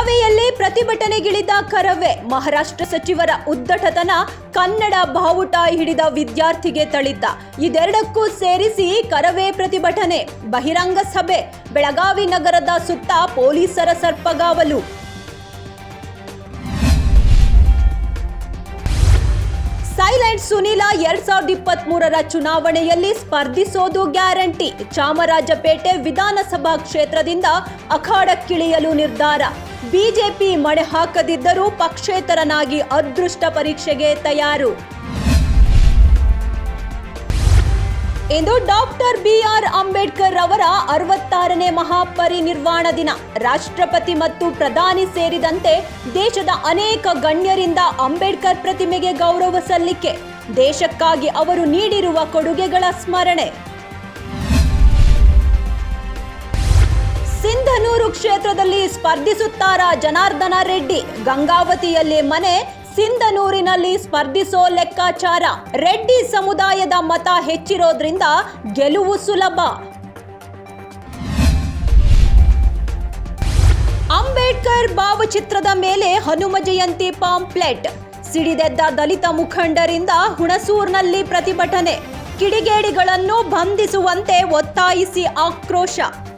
ಕರವೆಯಲ್ಲಿ ಪ್ರತಿಭಟನೆಗಿಳಿದ ಕರವೇ ಮಹಾರಾಷ್ಟ್ರ ಸಚಿವರ ಉದ್ದಟತನ ಕನ್ನಡ ಬಾವುಟ ಹಿಡಿದ ವಿದ್ಯಾರ್ಥಿಗೆ ಥಳಿತ ಇದೆರಡಕ್ಕೂ ಸೇರಿಸಿ ಕರವೇ ಪ್ರತಿಭಟನೆ ಬಹಿರಂಗ ಸಭೆ ಬೆಳಗಾವಿ ನಗರದ ಸುತ್ತ ಪೊಲೀಸರ ಸರ್ಪಗಾವಲು ಸೈಲೆಂಟ್ ಸುನೀಲ ಎರಡ್ ಸಾವಿರದ ಇಪ್ಪತ್ತ್ ಮೂರರ ಚುನಾವಣೆಯಲ್ಲಿ ಸ್ಪರ್ಧಿಸೋದು ಗ್ಯಾರಂಟಿ ಚಾಮರಾಜಪೇಟೆ ವಿಧಾನಸಭಾ ಕ್ಷೇತ್ರದಿಂದ ಅಖಾಡಕ್ಕಿಳಿಯಲು ನಿರ್ಧಾರ ಬಿಜೆಪಿ ಮಣೆ ಹಾಕದಿದ್ದರೂ ಪಕ್ಷೇತರನಾಗಿ ಅದೃಷ್ಟ ಪರೀಕ್ಷೆಗೆ ತಯಾರು ಇಂದು ಡಾಕ್ಟರ್ ಬಿಆರ್ ಅಂಬೇಡ್ಕರ್ ಅವರ ಅರವತ್ತಾರನೇ ಮಹಾಪರಿನಿರ್ವಾಣ ದಿನ ರಾಷ್ಟ್ರಪತಿ ಮತ್ತು ಪ್ರಧಾನಿ ಸೇರಿದಂತೆ ದೇಶದ ಅನೇಕ ಗಣ್ಯರಿಂದ ಅಂಬೇಡ್ಕರ್ ಪ್ರತಿಮೆಗೆ ಗೌರವ ಸಲ್ಲಿಕೆ ದೇಶಕ್ಕಾಗಿ ಅವರು ನೀಡಿರುವ ಕೊಡುಗೆಗಳ ಸ್ಮರಣೆ ಸಿಂಧನೂರು ಕ್ಷೇತ್ರದಲ್ಲಿ ಸ್ಪರ್ಧಿಸುತ್ತಾರಾ ಜನಾರ್ದನ ರೆಡ್ಡಿ ಗಂಗಾವತಿಯಲ್ಲಿ ಮನೆ ಸಿಂಧನೂರಿನಲ್ಲಿ ಸ್ಪರ್ಧಿಸೋ ಲೆಕ್ಕಾಚಾರ ರೆಡ್ಡಿ ಸಮುದಾಯದ ಮತ ಹೆಚ್ಚಿರೋದ್ರಿಂದ ಗೆಲುವು ಸುಲಭ ಅಂಬೇಡ್ಕರ್ ಭಾವಚಿತ್ರದ ಮೇಲೆ ಹನುಮ ಜಯಂತಿ ಪಾಂಪ್ಲೆಟ್ ಸಿಡಿದೆದ್ದ ದಲಿತ ಮುಖಂಡರಿಂದ ಹುಣಸೂರಿನಲ್ಲಿ ಪ್ರತಿಭಟನೆ ಕಿಡಿಗೇಡಿಗಳನ್ನು ಬಂಧಿಸುವಂತೆ ಒತ್ತಾಯಿಸಿ ಆಕ್ರೋಶ